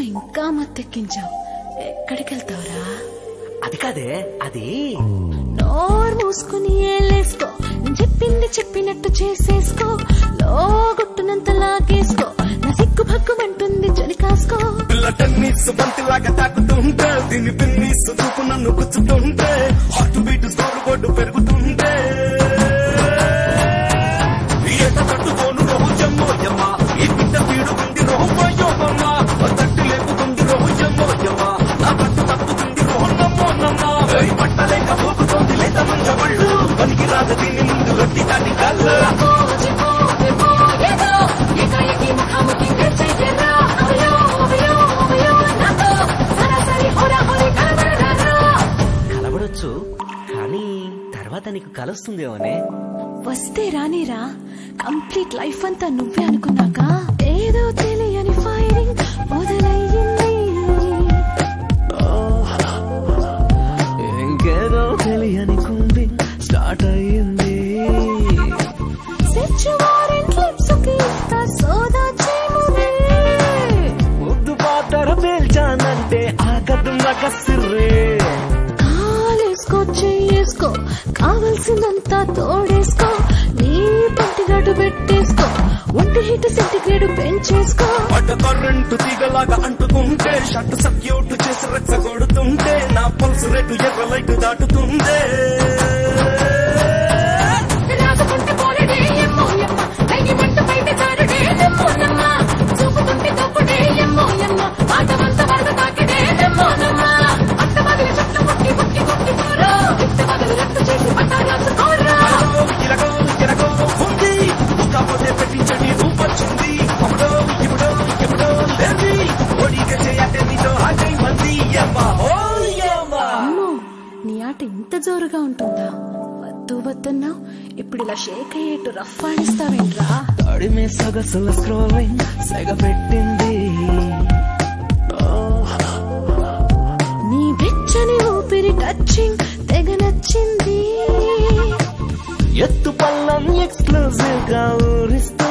ఇంకా మత్తెక్కించావు ఎక్కడికి వెళ్తావురా అది కాదే అది నోరు మూసుకుని ఏలేసుకో నేను చెప్పింది చెప్పినట్టు చేసేసుకో లోగుట్టునంత లాగేసుకో నా సిగ్గు భగ్గుమంటుంది చలి కాసుకో పిల్ల టెన్నిస్ బంతిలాగా తాకుతుంటే దీని పిన్నిస్ దూకు నన్ను గుచ్చుతుంటే హార్ట్ బీట్ స్కోర్ బోర్డు పెరుగుతుంటే ఎంత తట్టుకోను రోహు జమ్మోయమ్మ ఈ బిడ్డ పీడుకుంది రోహు పోయోమమ్మ తట్టు లేపుతుంది రోహు జమ్మోయమ్మ నా పట్టు తప్పుతుంది రోహు నమ్మోనమ్మ వేయి పట్టలేక పోకుతోంది లేత మంచ బళ్ళు పనికి రాద దీని ముందు రొట్టి దాటి కళ్ళు ఏకాఏకి ముఖాముఖి గెలిచేయరా అవయో అవయో అవయో నాతో సరాసరి హోరా హోరీ కలవరరా కలబడొచ్చు కానీ తర్వాత నీకు కలుస్తుందేమోనే వస్తే రానిరా కంప్లీట్ లైఫ్ అంతా నువ్వే అనుకున్నాక ఏదో తెలియని ఫైరింగ్ మొదలయ్యింది ఇంకేదో తెలియని కుంది స్టార్ట్ అయ్యింది సెర్చ్ వారెంట్ లిప్స్ కి ఇస్తా సోదా చేమురే ముద్దు పాతర పేల్చానంటే ఆగదు నగసిర్రే కాలేసుకో చెయ్యేసుకో కావలసిందంతా తోడేసుకో నీ పంటిగాడు పెట్టేసుకో ఒంటి హీట్ సెంటిగ్రేడ్ పెంచేసుకో పట్ట కరెంటు తీగలాగా అంటుకుంటే షర్ట్ సర్క్యూట్ చేసి రెచ్చ కొడుతుంటే నా పల్స్ రేటు ఎర్ర లైట్ దాటుతుందే రాసుకుంటే పోలేడే ఎమ్మో ఎమ్మ కైకి మంట బయట జారుడే నెమ్మో నమ్మ చూపుకుంటే తప్పుడే ఎమ్మో ఎమ్మ ఆటమంత వరద తాకిడే నెమ్మో నమ్మ అట్ట మగిలి చెట్ల ముక్కి ముక్కి ముక్కి పోరో ఇట్ట మగిలి రక్త చేసి పట్ట రాసుకోరా ఇరగో ఇరగో ఉంది కాకపోతే పెట్టించండి రూపొచ్చింది అప్పుడో ఇప్పుడో ఎప్పుడో లేది ఓడిగా చేయటే నీతో ఆజై మంది యమ్మా ఓ యమ్మా అమ్మో నీ ఆట ఇంత జోరుగా ఉంటుందా వద్దు వద్దన్నావు ఇప్పుడు ఇలా షేక్ అయ్యేట్టు రఫ్ ఆడిస్తావేంట్రా తడిమే సొగసుల స్క్రోలింగ్ సెగ పెట్టింది నీ వెచ్చని ఊపిరి టచింగ్ తెగ నచ్చింది ఎత్తు పల్లం ఎక్స్క్లూజివ్ గా ఊరిస్తూ